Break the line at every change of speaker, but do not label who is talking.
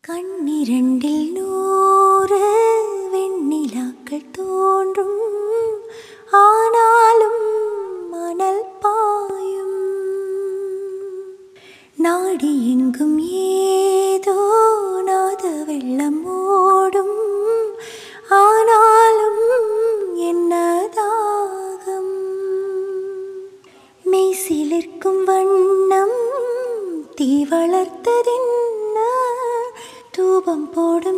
கண்ணிரண்டில் நூறு வெண்ணிலாக்கள் தோன்றும் ஆனாலும் மணல் பாயும் நாடி எங்கும் ஏதோ நாத வெள்ளம் ஓடும் ஆனாலும் என்ன தாகம் மெய் சிலிர்க்கும் வண்ணம் தீ வளர்த்ததென்ன தூபம் போடும்